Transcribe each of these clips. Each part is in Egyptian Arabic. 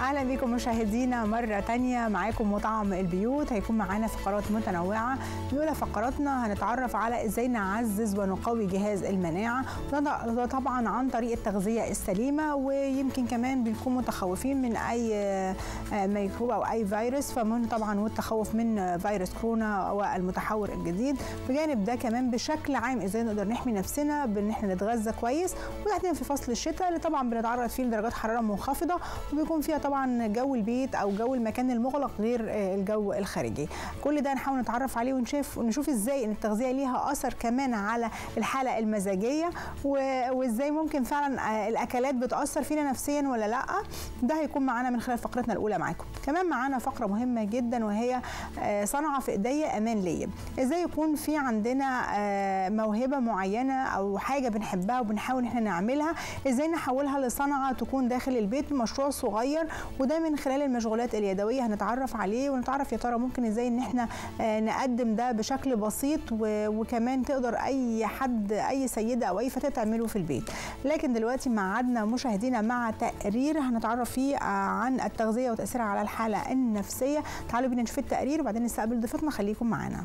اهلا بكم مشاهدينا مره تانية معاكم مطعم البيوت هيكون معانا فقرات متنوعه اولى فقراتنا هنتعرف على ازاي نعزز ونقوي جهاز المناعه وده طبعا عن طريق التغذيه السليمه ويمكن كمان بنكون متخوفين من اي ميكروب او اي فيروس فمن طبعا والتخوف من فيروس كورونا والمتحور الجديد بجانب ده كمان بشكل عام ازاي نقدر نحمي نفسنا بان احنا نتغذى كويس وتحديدا في فصل الشتاء اللي طبعا بنتعرض فيه لدرجات حراره منخفضه وبيكون فيها طبعا جو البيت او جو المكان المغلق غير الجو الخارجي كل ده نحاول نتعرف عليه ونشوف نشوف ازاي ان التغذيه ليها اثر كمان على الحاله المزاجيه وازاي ممكن فعلا الاكلات بتاثر فينا نفسيا ولا لا ده هيكون معانا من خلال فقرتنا الاولى معاكم كمان معانا فقره مهمه جدا وهي صنعه في ايديا امان ليا ازاي يكون في عندنا موهبه معينه او حاجه بنحبها وبنحاول احنا نعملها ازاي نحولها لصنعه تكون داخل البيت مشروع صغير وده من خلال المشغولات اليدويه هنتعرف عليه ونتعرف يا ترى ممكن ازاي ان احنا نقدم ده بشكل بسيط وكمان تقدر اي حد اي سيده او اي فتاه تعمله في البيت لكن دلوقتي معادنا مشاهدينا مع تقرير هنتعرف فيه عن التغذيه وتاثيرها على الحاله النفسيه تعالوا بينا نشوف التقرير وبعدين نستقبل ضيفتنا خليكم معانا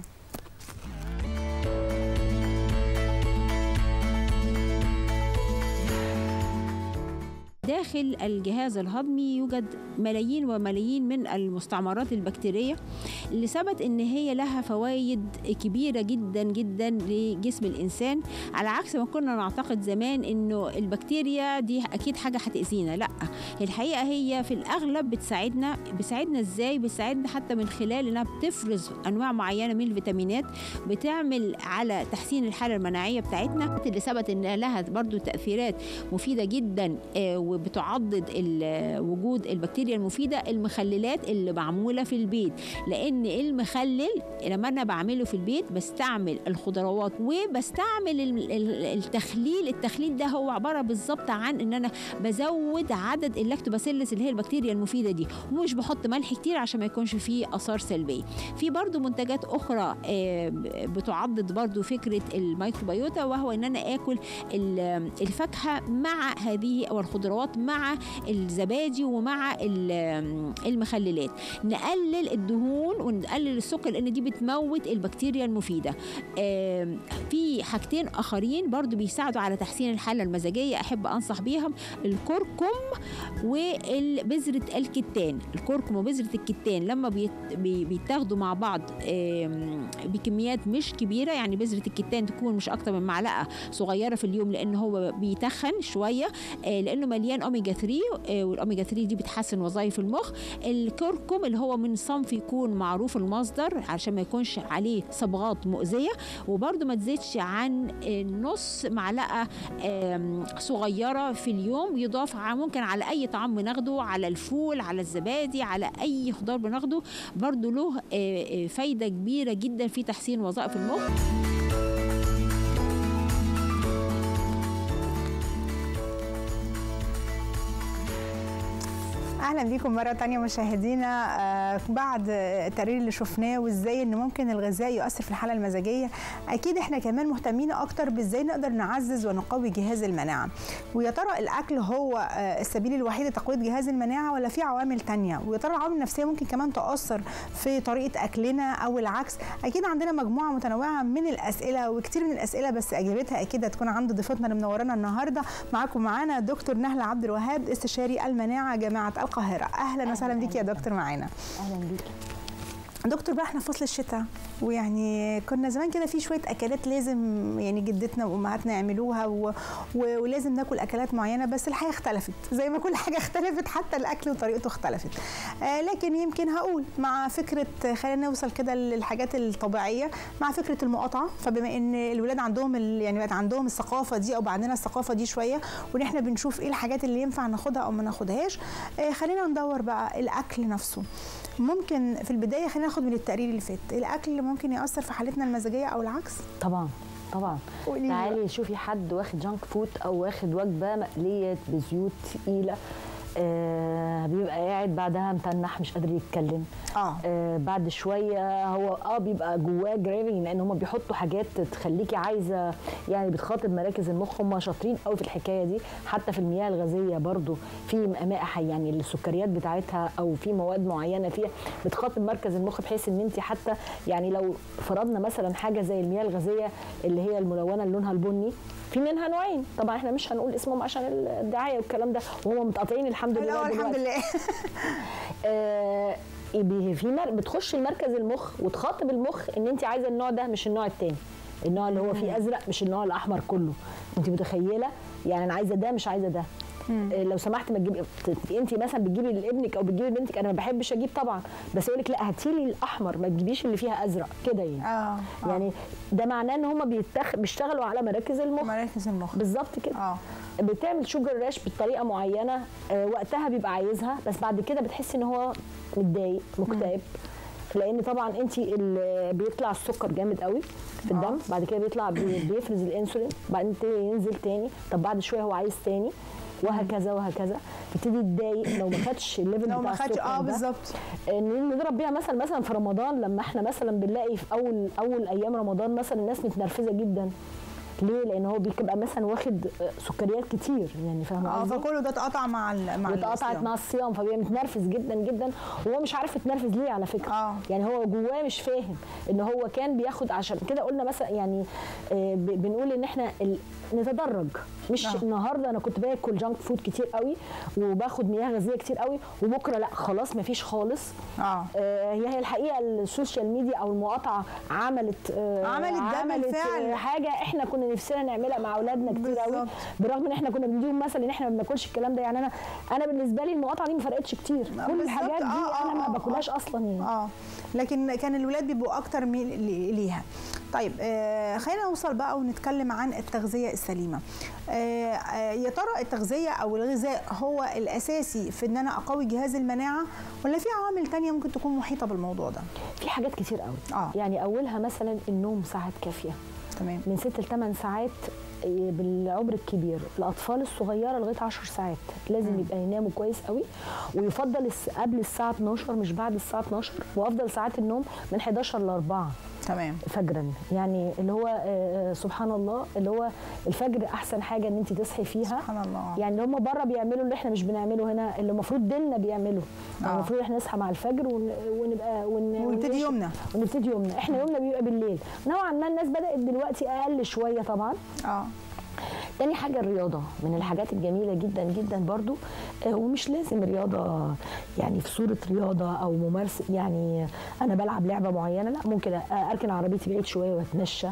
داخل الجهاز الهضمي يوجد ملايين وملايين من المستعمرات البكتيرية اللي ثبت ان هي لها فوائد كبيرة جدا جدا لجسم الانسان على عكس ما كنا نعتقد زمان انه البكتيريا دي اكيد حاجة هتأذينا لا الحقيقة هي في الاغلب بتساعدنا بتساعدنا ازاي بتساعدنا حتى من خلال انها بتفرز انواع معينة من الفيتامينات بتعمل على تحسين الحالة المناعية بتاعتنا اللي ثبت ان لها برضو تأثيرات مفيدة جدا وبتعضد وجود البكتيريا المفيده المخللات اللي معموله في البيت لان المخلل لما انا بعمله في البيت بستعمل الخضروات وبستعمل التخليل التخليل ده هو عباره بالظبط عن ان انا بزود عدد اللاكتوباسيلس اللي هي البكتيريا المفيده دي ومش بحط ملح كتير عشان ما يكونش فيه اثار سلبيه في برضو منتجات اخرى بتعضد برضو فكره الميكروبيوتا وهو ان انا اكل الفاكهه مع هذه والخضروات مع الزبادي ومع المخللات نقلل الدهون ونقلل السكر لان دي بتموت البكتيريا المفيده في حاجتين اخرين برضو بيساعدوا على تحسين الحاله المزاجيه احب انصح بيهم الكركم وبذره الكتان الكركم وبذره الكتان لما بيتاخدوا مع بعض بكميات مش كبيره يعني بذره الكتان تكون مش اكتر من معلقه صغيره في اليوم لان هو بيتخن شويه لانه مليان اوميجا 3 والاوميجا 3 دي بتحسن وظائف المخ الكركم اللي هو من صنف يكون معروف المصدر عشان ما يكونش عليه صبغات مؤذيه وبرده ما تزيدش عن نص معلقه صغيره في اليوم يضاف ممكن على اي طعام بناخده على الفول على الزبادي على اي خضار بناخده برده له فايده كبيره جدا في تحسين وظائف المخ اهلا بيكم مره تانية مشاهدينا آه بعد التقرير اللي شفناه وازاي ان ممكن الغذاء يؤثر في الحاله المزاجيه اكيد احنا كمان مهتمين اكتر بازاي نقدر نعزز ونقوي جهاز المناعه ويا ترى الاكل هو آه السبيل الوحيد لتقويه جهاز المناعه ولا في عوامل تانية ويا ترى العوامل النفسيه ممكن كمان تاثر في طريقه اكلنا او العكس اكيد عندنا مجموعه متنوعه من الاسئله وكتير من الاسئله بس اجابتها اكيد هتكون عند ضيفتنا اللي منورانا النهارده معاكم معانا دكتور نهله عبد الوهاب استشاري المناعه جامعه القاهره اهلا وسهلا بيكي يا دكتور معانا اهلا بيكي دكتور بقى احنا في فصل الشتاء ويعني كنا زمان كده في شويه اكلات لازم يعني جدتنا وامهاتنا يعملوها و... و... ولازم ناكل اكلات معينه بس الحياه اختلفت زي ما كل حاجه اختلفت حتى الاكل وطريقته اختلفت آه لكن يمكن هقول مع فكره خلينا نوصل كده للحاجات الطبيعيه مع فكره المقاطعه فبما ان الولاد عندهم ال... يعني بقت عندهم الثقافه دي او بقى عندنا الثقافه دي شويه وان احنا بنشوف ايه الحاجات اللي ينفع ناخدها او ما ناخدهاش آه خلينا ندور بقى الاكل نفسه ممكن في البدايه خلينا ناخد من التقرير اللي فات الاكل ممكن ياثر في حالتنا المزاجيه او العكس طبعا طبعا قولي لي تعالي شوفي حد واخد جانك فود او واخد وجبه مقليه بزيوت تقيله آه بيبقى قاعد بعدها متنح مش قادر يتكلم اه آه بعد شويه هو اه بيبقى جواه جريفنج لان هم بيحطوا حاجات تخليكي عايزه يعني بتخاطب مراكز المخ هم شاطرين قوي في الحكايه دي حتى في المياه الغازيه برضو في ماء حي- يعني السكريات بتاعتها او في مواد معينه فيها بتخاطب مركز المخ بحيث ان انت حتى يعني لو فرضنا مثلا حاجه زي المياه الغازيه اللي هي الملونه اللي لونها البني في منها نوعين طبعا احنا مش هنقول اسمهم عشان الدعايه والكلام ده وهم متقاطعين الحمد لله الاول الحمد دلوقتي. لله آه، بي- في مر... بتخش المركز المخ وتخاطب المخ ان انت عايزه النوع ده مش النوع التاني النوع اللي هو فيه ازرق مش النوع الاحمر كله انت متخيله يعني انا عايزه ده مش عايزه ده آه، لو سمحت ما تجيبي انت مثلا بتجيبي لابنك او بتجيبي لبنتك انا ما بحبش اجيب طبعا بس يقول لك لا هاتي لي الاحمر ما تجيبيش اللي فيها ازرق كده يعني اه آه. يعني ده معناه ان هم بيتخ... بيشتغلوا على مراكز المخ مراكز المخ بالظبط كده اه بتعمل شوجر راش بطريقه معينه آه، وقتها بيبقى عايزها بس بعد كده بتحسي ان هو متضايق مكتئب لان طبعا انت ال- بيطلع السكر جامد قوي في الدم بعد كده بيطلع بي- بيفرز الانسولين بعدين تاني ينزل تاني طب بعد شويه هو عايز تاني وهكذا وهكذا تبتدي تضايق لو ما خدش الليفل لو بتاع ما خدش السكر اه ده. بالظبط ان نضرب بيها مثلا مثلا في رمضان لما احنا مثلا بنلاقي في اول اول ايام رمضان مثلا الناس متنرفزه جدا ليه؟ لان هو بيبقى مثلا واخد سكريات كتير يعني فاهمه اه قصدي؟ فكله ده اتقطع مع ال مع واتقطعت الصيام. مع الصيام فبيبقى متنرفز جدا جدا وهو مش عارف يتنرفز ليه على فكره آه. يعني هو جواه مش فاهم ان هو كان بياخد عشان كده قلنا مثلا يعني آه، ب- بنقول ان احنا ال- نتدرج مش آه. النهارده انا كنت باكل جانك فود كتير قوي وباخد مياه غازيه كتير قوي وبكره لا خلاص مفيش خالص اه آه، هي هي الحقيقه السوشيال ميديا او المقاطعه عملت آه، عملت ده عملت بالفعل. آه، حاجه احنا كنا نفسنا نعملها مع اولادنا كتير قوي بالظبط. برغم ان احنا كنا بنديهم مثل ان احنا ما بناكلش الكلام ده يعني انا انا بالنسبه لي المقاطعه دي ما فرقتش كتير كل بالظبط. الحاجات دي آه، آه، انا ما آه، باكلهاش اصلا يعني اه لكن كان الولاد بيبقوا اكتر ميل ل- ليها طيب آه خلينا نوصل بقى ونتكلم عن التغذيه السليمه آه آه يا ترى التغذيه او الغذاء هو الاساسي في ان انا اقوي جهاز المناعه ولا في عوامل تانية ممكن تكون محيطه بالموضوع ده في حاجات كتير قوي آه. يعني اولها مثلا النوم ساعات كافيه تمام من 6 ل 8 ساعات آه، بالعمر الكبير الاطفال الصغيره لغايه 10 ساعات لازم يبقى يناموا كويس قوي ويفضل الس- قبل الساعه 12 مش بعد الساعه 12 وافضل ساعات النوم من 11 ل 4 تمام فجرا يعني اللي هو آه، آه، سبحان الله اللي هو الفجر احسن حاجه ان انت تصحي فيها سبحان الله يعني اللي هم بره بيعملوا اللي احنا مش بنعمله هنا اللي المفروض ديننا بيعمله يعني آه. المفروض احنا نصحى مع الفجر ون- ونبقى ون... ونبتدي ونعيش- يومنا. ونبتدي يومنا احنا يومنا بيبقى بالليل نوعا ما الناس بدات دلوقتي اقل شويه طبعا اه تاني حاجة الرياضة من الحاجات الجميلة جدا جدا برضو آه، ومش لازم رياضة يعني في صورة رياضة أو ممارسة يعني أنا بلعب لعبة معينة لا ممكن أ- أركن عربيتي بعيد شوية وأتمشى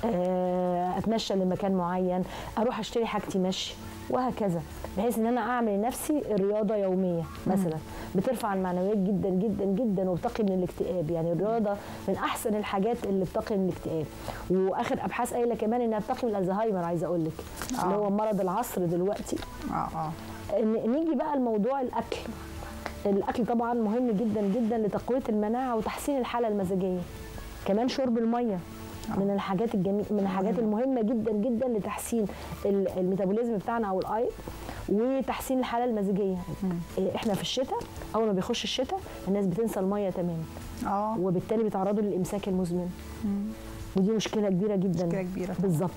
آه، أتمشى لمكان معين أروح أشتري حاجتي مشي وهكذا بحيث ان انا اعمل لنفسي رياضه يوميه مثلا بترفع المعنويات جدا جدا جدا وبتقي من الاكتئاب يعني الرياضه من احسن الحاجات اللي بتقي من الاكتئاب واخر ابحاث قايله كمان انها بتقي من الزهايمر عايزه اقول لك اللي آه. هو مرض العصر دلوقتي اه اه ن- نيجي بقى لموضوع الاكل الاكل طبعا مهم جدا جدا لتقويه المناعه وتحسين الحاله المزاجيه كمان شرب الميه من الحاجات الجميل من الحاجات المهمه جدا جدا لتحسين ال- الميتابوليزم بتاعنا او الاي وتحسين الحاله المزاجيه إيه، احنا في الشتاء اول ما بيخش الشتاء الناس بتنسى الميه تماما اه وبالتالي بيتعرضوا للامساك المزمن ودي مشكله كبيره جدا مشكلة كبيرة. بالظبط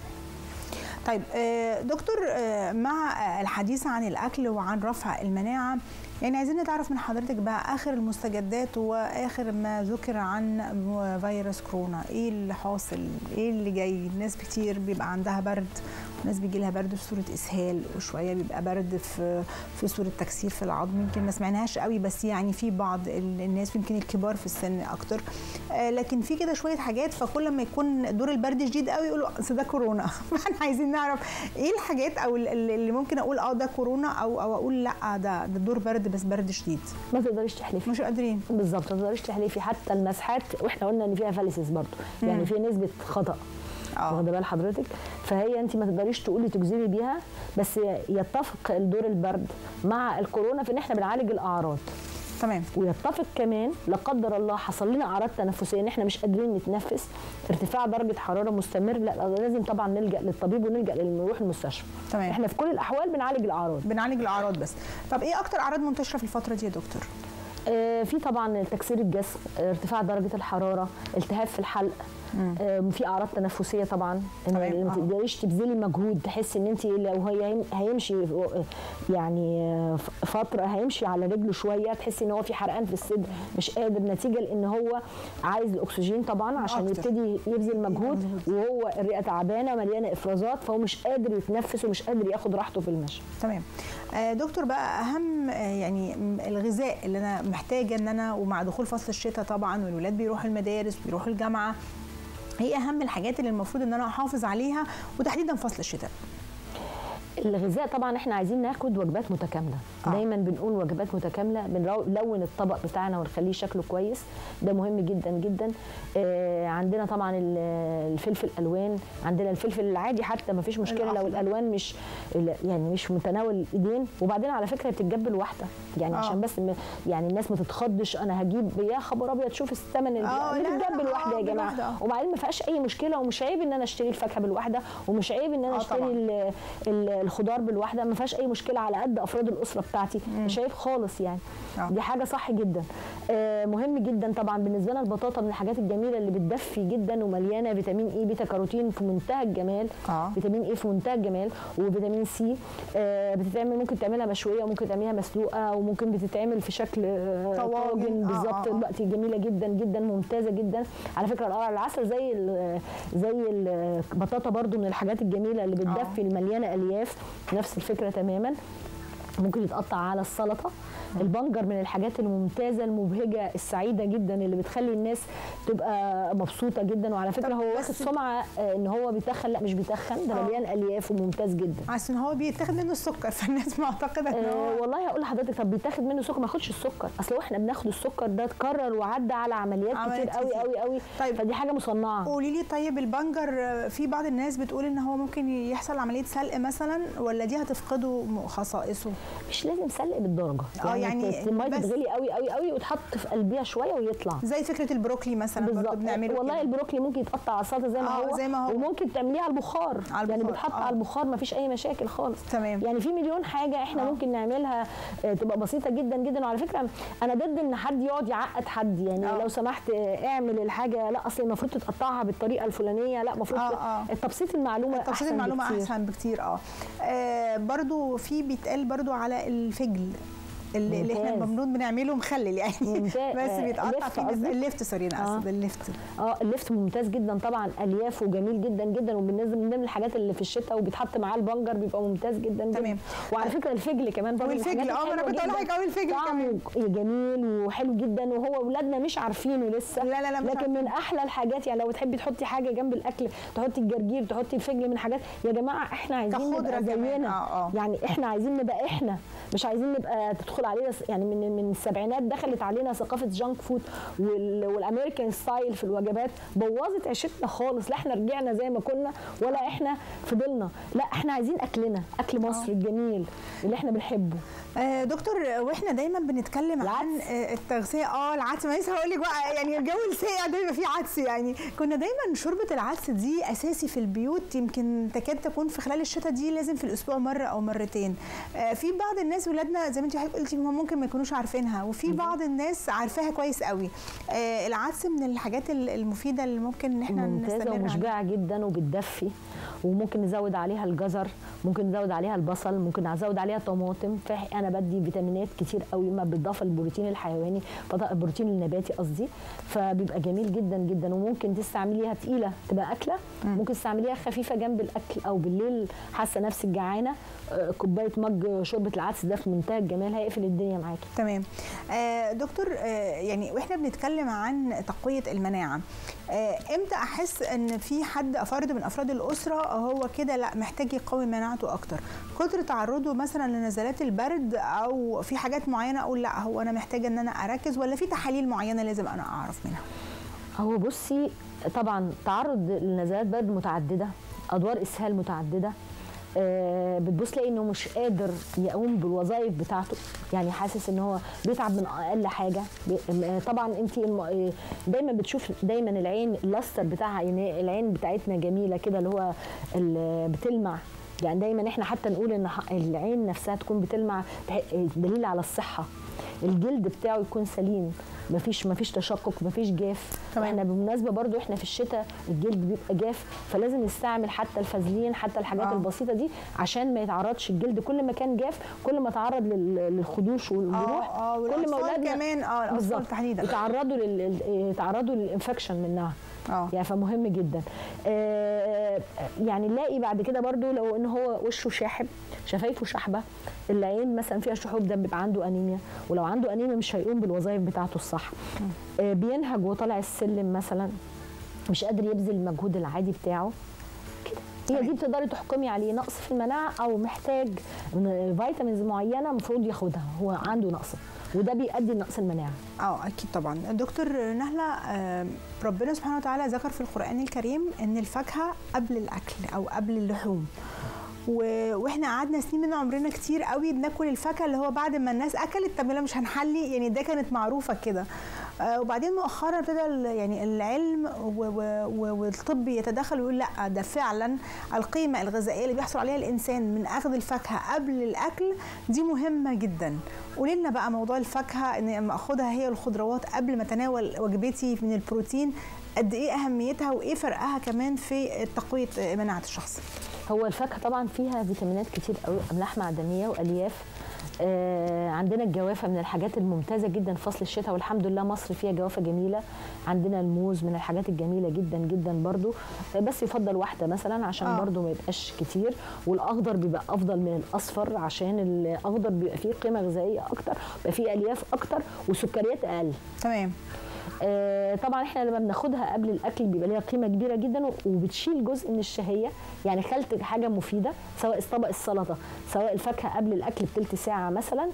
طيب آه، دكتور آه، مع آه، الحديث عن الاكل وعن رفع المناعه يعني عايزين نتعرف من حضرتك بقى اخر المستجدات واخر ما ذكر عن فيروس كورونا ايه اللي حاصل ايه اللي جاي ناس كتير بيبقى عندها برد ناس بيجي لها برد في صوره اسهال وشويه بيبقى برد في في صوره تكسير في العظم يمكن ما سمعناهاش قوي بس يعني في بعض ال- الناس يمكن الكبار في السن اكتر آه، لكن في كده شويه حاجات فكل ما يكون دور البرد شديد قوي يقولوا أصل ده كورونا فاحنا عايزين نعرف ايه الحاجات او ال- ال- اللي ممكن اقول اه ده كورونا او او اقول لا ده ده دور برد بس برد شديد ما تقدريش تحلفي مش قادرين بالظبط ما تقدريش تحلفي حتى المسحات واحنا قلنا ان فيها فاليسيس برضو يعني في نسبه خطا اه واخده بال حضرتك فهي انت ما تقدريش تقولي تجزمي بيها بس يتفق الدور البرد مع الكورونا في ان احنا بنعالج الاعراض تمام ويتفق كمان لا قدر الله حصل لنا اعراض تنفسيه ان احنا مش قادرين نتنفس ارتفاع درجه حراره مستمر لا لازم طبعا نلجا للطبيب ونلجا نروح المستشفى تمام. احنا في كل الاحوال بنعالج الاعراض بنعالج الاعراض بس طب ايه اكتر اعراض منتشره في الفتره دي يا دكتور آه، في طبعا تكسير الجسم آه، ارتفاع درجه الحراره التهاب في الحلق آه، في اعراض تنفسيه طبعا تمام، ان ما آه. تقدريش تبذلي مجهود تحسي ان انت لو هي هيمشي يعني آه، فتره هيمشي على رجله شويه تحسي ان هو في حرقان في الصدر مش قادر نتيجه لان هو عايز الاكسجين طبعا عشان أكتر. يبتدي يبذل مجهود وهو الرئه تعبانه مليانه افرازات فهو مش قادر يتنفس ومش قادر ياخد راحته في المشي تمام آه دكتور بقى اهم آه يعني م- الغذاء اللي انا محتاجه ان انا ومع دخول فصل الشتاء طبعا والولاد بيروحوا المدارس وبيروحوا الجامعه هي اهم الحاجات اللي المفروض ان انا احافظ عليها وتحديدا فصل الشتاء الغذاء طبعا احنا عايزين ناخد وجبات متكامله آه. آه. دايما بنقول وجبات متكامله بنلون الطبق بتاعنا ونخليه شكله كويس ده مهم جدا جدا آه عندنا طبعا ال- الفلفل الالوان عندنا الفلفل العادي حتى ما فيش مشكله الأخضر. لو الالوان مش يعني مش متناول الايدين وبعدين على فكره بتتجاب الواحده يعني آه. آه. عشان بس م- يعني الناس ما تتخضش انا هجيب يا خبر ابيض شوف الثمن اللي آه، لا، لا، لا، بتتجاب الواحده آه، يا جماعه بالواحدة، آه. وبعدين ما فيهاش اي مشكله ومش عيب ان انا اشتري الفاكهه بالواحده ومش عيب ان انا آه، اشتري طبعاً. ال- ال- الخضار بالواحده ما فيهاش اي مشكله على قد افراد الاسره بتاعتي مش عيب خالص يعني آه. دي حاجه صح جدا آه مهم جدا طبعا بالنسبه لنا البطاطا من الحاجات الجميله اللي بتدفي جدا ومليانه فيتامين اي بيتا كاروتين في منتهى الجمال آه. فيتامين اي في منتهى الجمال وفيتامين سي آه بتتعمل ممكن تعملها مشويه وممكن تعملها مسلوقه وممكن بتتعمل في شكل آه، طواجن. طاجن آه، بالظبط آه، آه. دلوقتي جميله جدا جدا ممتازه جدا على فكره القرع العسل زي ال- زي البطاطا برضو من الحاجات الجميله اللي بتدفي المليانه الياف نفس الفكره تماما ممكن يتقطع على السلطه البنجر من الحاجات الممتازه المبهجه السعيده جدا اللي بتخلي الناس تبقى مبسوطه جدا وعلى فكره طب هو بس- واخد سمعه آه، ان هو بيتخن لا مش بيتخن ده آه. مليان الياف وممتاز جدا عشان هو بيتاخد منه السكر فالناس معتقده ان آه هو والله هقول لحضرتك طب بيتاخد منه سكر ما ياخدش السكر اصل هو احنا بناخد السكر ده اتكرر وعدى على عمليات عمليات كتير قوي كتير. قوي قوي طيب. فدي حاجه مصنعه قولي لي طيب البنجر آه، في بعض الناس بتقول ان هو ممكن يحصل عمليه سلق مثلا ولا دي هتفقده م- خصائصه مش لازم سلق بالدرجه آه، يعني ت- الميه بس- تتغلي قوي قوي قوي وتحط في قلبها شويه ويطلع زي فكره البروكلي مثلا برضه بالظبط بنعمله والله كده. البروكلي ممكن يتقطع على السلطه زي ما آه، هو زي ما هو. وممكن تعمليه على البخار على يعني البخار، بتحط آه. على البخار ما فيش اي مشاكل خالص تمام. يعني في مليون حاجه احنا آه. ممكن نعملها آه، تبقى بسيطه جدا جدا وعلى فكره انا ضد ان حد يقعد يعقد حد يعني آه. لو سمحت آه، اعمل الحاجه لا اصل المفروض تتقطعها بالطريقه الفلانيه لا المفروض آه، ت- آه. تبسيط المعلومه تبسيط أحسن المعلومه بكتير. احسن بكتير اه, آه برضو في بيتقال برضو على الفجل اللي, اللي احنا ممتاز. المفروض بنعمله مخلل يعني ممتاز. بس آه، بيتقطع اللفت فيه بس قصدك؟ اللفت سوري انا آه. اسف اللفت اه اللفت ممتاز جدا طبعا الياف وجميل جدا جدا وبالنسبه من ضمن الحاجات اللي في الشتاء وبيتحط معاه البنجر بيبقى ممتاز جدا جدا تمام. وعلى فكره الفجل كمان برضه من والفجل، الحاجات اه، ما أنا الحلوة كنت أقول جداً. لك أوي الفجل طعمه جميل وحلو جدا وهو اولادنا مش عارفينه لسه لا، لا، لا، مش لكن من احلى الحاجات يعني لو تحبي تحطي حاجه جنب الاكل تحطي الجرجير تحطي الفجل من حاجات يا جماعه احنا عايزين كخضرة نبقى كمان، زينا اه، اه. يعني احنا عايزين نبقى احنا مش عايزين نبقى تدخل علينا س- يعني من من السبعينات دخلت علينا ثقافه جانك فود وال- والامريكان ستايل في الوجبات بوظت عيشتنا خالص لا احنا رجعنا زي ما كنا ولا احنا فضلنا لا احنا عايزين اكلنا اكل مصر الجميل اللي احنا بنحبه آه دكتور واحنا دايما بنتكلم عن العدس. آه التغذيه اه العدس ما لسه هقول لك بقى يعني الجو الساقع ده بيبقى فيه عدس يعني كنا دايما شوربه العدس دي اساسي في البيوت يمكن تكاد تكون في خلال الشتاء دي لازم في الاسبوع مره او مرتين آه في بعض الناس ولادنا زي ما انت قلتي هم ممكن ما يكونوش عارفينها وفي بعض الناس عارفاها كويس قوي آه العدس من الحاجات ال- المفيده اللي ممكن ان احنا ممتازه نستمر عليها. ومشبعه جدا وبتدفي وممكن نزود عليها الجزر ممكن نزود عليها البصل ممكن نزود عليها طماطم فح- انا بدي فيتامينات كتير قوي ما بالاضافه للبروتين الحيواني فط- البروتين النباتي قصدي فبيبقى جميل جدا جدا وممكن تستعمليها تقيله تبقى اكله ممكن تستعمليها خفيفه جنب الاكل او بالليل حاسه نفسك جعانه آه، كوبايه مج شوربه العدس ده في منتهى الجمال هيقفل الدنيا معاكي تمام آه دكتور آه يعني واحنا بنتكلم عن تقويه المناعه آه امتى احس ان في حد فرد من افراد الاسره هو كده لا محتاج يقوي مناعته اكتر كتر تعرضه مثلا لنزلات البرد او في حاجات معينه اقول لا هو انا محتاجه ان انا اركز ولا في تحاليل معينه لازم انا اعرف منها هو بصي طبعا تعرض لنزلات برد متعدده ادوار اسهال متعدده آه، بتبص تلاقي انه مش قادر يقوم بالوظائف بتاعته يعني حاسس ان هو بيتعب من اقل حاجه بي- آه، طبعا انت الم- آه، دايما بتشوف دايما العين اللاستر بتاعها يعني العين بتاعتنا جميله كده اللي هو ال- بتلمع يعني دايما احنا حتى نقول ان ح- العين نفسها تكون بتلمع تح- دليل على الصحه الجلد بتاعه يكون سليم مفيش مفيش تشقق مفيش جاف تمام. احنا بالمناسبه برضو احنا في الشتاء الجلد بيبقى جاف فلازم نستعمل حتى الفازلين حتى الحاجات آه. آه. البسيطه دي عشان ما يتعرضش الجلد كل ما كان جاف كل ما تعرض لل- للخدوش والجروح اه اه كل ما والاطفال اولادنا كمان اه الاطفال بالظبط تحديدا يتعرضوا لل يتعرضوا للانفكشن منها اه يعني فمهم جدا آه، يعني نلاقي بعد كده برضو لو ان هو وشه شاحب شفايفه شحبه العين مثلا فيها شحوب ده بيبقى عنده انيميا ولو عنده انيميا مش هيقوم بالوظائف بتاعته الصح آه، بينهج وطالع السلم مثلا مش قادر يبذل المجهود العادي بتاعه كده هي تمام. دي بتقدري تحكمي عليه نقص في المناعه او محتاج من فيتامينز معينه المفروض ياخدها هو عنده نقص وده بيؤدي لنقص المناعه اه اكيد طبعا دكتور نهله آه، ربنا سبحانه وتعالى ذكر في القران الكريم ان الفاكهه قبل الاكل او قبل اللحوم و... واحنا قعدنا سنين من عمرنا كتير قوي بناكل الفاكهه اللي هو بعد ما الناس اكلت طب لا مش هنحلي يعني ده كانت معروفه كده آه وبعدين مؤخرا ابتدى ال- يعني العلم و... و... و... والطب يتدخل ويقول لا ده فعلا القيمه الغذائيه اللي بيحصل عليها الانسان من اخذ الفاكهه قبل الاكل دي مهمه جدا قولي لنا بقى موضوع الفاكهه ان لما اخدها هي الخضروات قبل ما اتناول وجبتي من البروتين قد ايه اهميتها وايه فرقها كمان في تقويه مناعه الشخص هو الفاكهه طبعا فيها فيتامينات كتير قوي املاح معدنيه والياف آه عندنا الجوافه من الحاجات الممتازه جدا في فصل الشتاء والحمد لله مصر فيها جوافه جميله عندنا الموز من الحاجات الجميله جدا جدا برضو آه بس يفضل واحده مثلا عشان آه. آه. برضو ما يبقاش كتير والاخضر بيبقى افضل من الاصفر عشان الاخضر بيبقى فيه قيمه غذائيه اكتر بيبقى فيه الياف اكتر وسكريات اقل تمام آه، طبعا احنا لما بناخدها قبل الاكل بيبقى ليها قيمه كبيره جدا وبتشيل جزء من الشهيه يعني خلت حاجه مفيده سواء طبق السلطه سواء الفاكهه قبل الاكل بتلت ساعه مثلا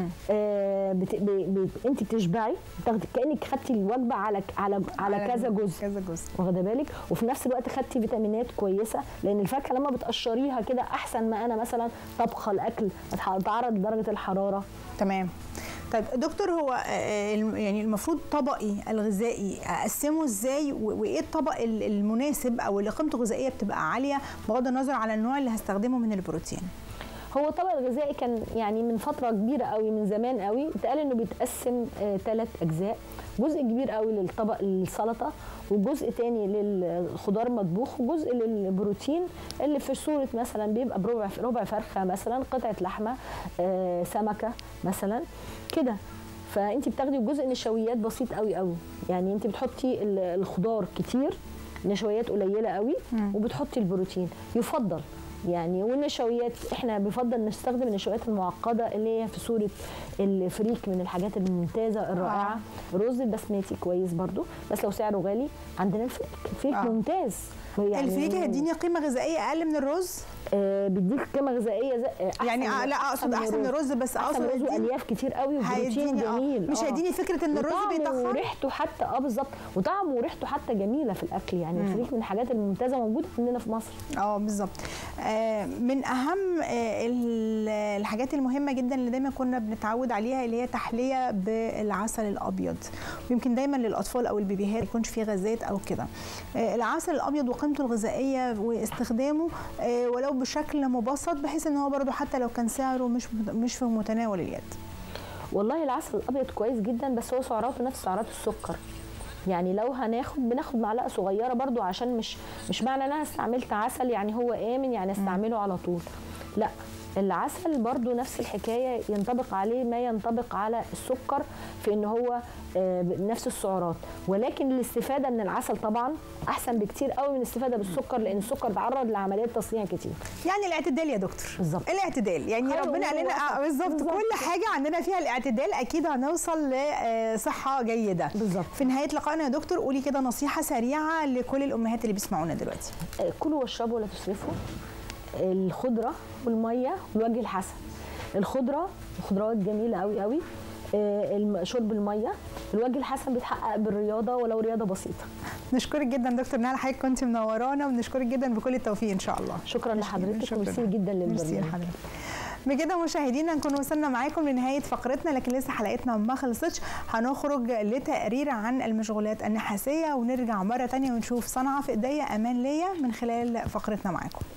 آه بت... ب... ب... انت بتشبعي بتاخدي كانك خدتي الوجبه على على على, على كذا جزء كذا جزء واخده بالك وفي نفس الوقت خدتي فيتامينات كويسه لان الفاكهه لما بتقشريها كده احسن ما انا مثلا طبخه الاكل اتعرض لدرجه الحراره تمام طيب دكتور هو آه، الم- يعني المفروض طبقي الغذائي اقسمه ازاي و- وايه الطبق ال- المناسب او اللي قيمته الغذائيه بتبقى عاليه بغض النظر على النوع اللي هستخدمه من البروتين هو الطبق الغذائي كان يعني من فتره كبيره قوي من زمان قوي اتقال انه بيتقسم ثلاث اجزاء جزء كبير قوي للطبق السلطه وجزء تاني للخضار مطبوخ وجزء للبروتين اللي في صوره مثلا بيبقى بربع ربع فرخه مثلا قطعه لحمه آه، سمكه مثلا كده فانت بتاخدي جزء نشويات بسيط قوي قوي يعني انت بتحطي ال- الخضار كتير نشويات قليله قوي مم. وبتحطي البروتين يفضل يعني والنشويات احنا بفضل نستخدم النشويات المعقده اللي هي في صوره الفريك من الحاجات الممتازه الرائعه الرز البسمتي كويس برضو بس لو سعره غالي عندنا الفريك الفريك آه. ممتاز يعني الفريك هيديني قيمه غذائيه اقل من الرز آه بيديك قيمه غذائيه زي آه، أحسن يعني آه من- لا اقصد احسن من الرز بس احسن اقصد من الرز يديني- والياف كتير قوي وبروتين هيديني آه، جميل مش آه. هيديني فكره ان الرز وطعمه بيتخن وريحته حتى اه بالظبط وطعمه وريحته حتى جميله في الاكل يعني مم. الفريك من الحاجات الممتازه موجوده عندنا في مصر اه بالظبط آه، من اهم آه، ال- الحاجات المهمه جدا اللي دايما كنا بنتعود عليها اللي هي تحليه بالعسل الابيض ويمكن دايما للاطفال او البيبيهات ما يكونش فيه غازات او كده آه، العسل الابيض وقيمته الغذائيه واستخدامه آه، ولو بشكل مبسط بحيث ان هو برضه حتى لو كان سعره مش مش في متناول اليد والله العسل الابيض كويس جدا بس هو سعراته نفس سعرات السكر يعني لو هناخد بناخد معلقه صغيره برضو عشان مش مش معنى ان انا استعملت عسل يعني هو امن يعني استعمله على طول لا العسل برضو نفس الحكايه ينطبق عليه ما ينطبق على السكر في ان هو آه، نفس السعرات ولكن الاستفاده من العسل طبعا احسن بكتير قوي من الاستفاده بالسكر لان السكر تعرض لعمليات تصنيع كتير يعني الاعتدال يا دكتور بالظبط. الاعتدال يعني خير ربنا قال لنا الأمور آه، بالظبط بالظبط. كل حاجه عندنا فيها الاعتدال اكيد هنوصل لصحه جيده بالظبط. في نهايه لقائنا يا دكتور قولي كده نصيحه سريعه لكل الامهات اللي بيسمعونا دلوقتي آه، كلوا واشربوا ولا تسرفوا الخضره والميه والوجه الحسن الخضره خضروات جميله قوي قوي آه، الم- شرب الميه الوجه الحسن بيتحقق بالرياضه ولو رياضه بسيطه نشكرك جدا دكتور نهال حضرتك كنت منورانا ونشكرك جدا بكل التوفيق ان شاء الله شكرا لحضرتك شكراً. وميرسي جدا ميرسي للبرنامج لحضرتك بكده مشاهدينا نكون وصلنا معاكم لنهايه فقرتنا لكن لسه حلقتنا ما خلصتش هنخرج لتقرير عن المشغولات النحاسيه ونرجع مره تانية ونشوف صنعه في ايديا امان ليا من خلال فقرتنا معاكم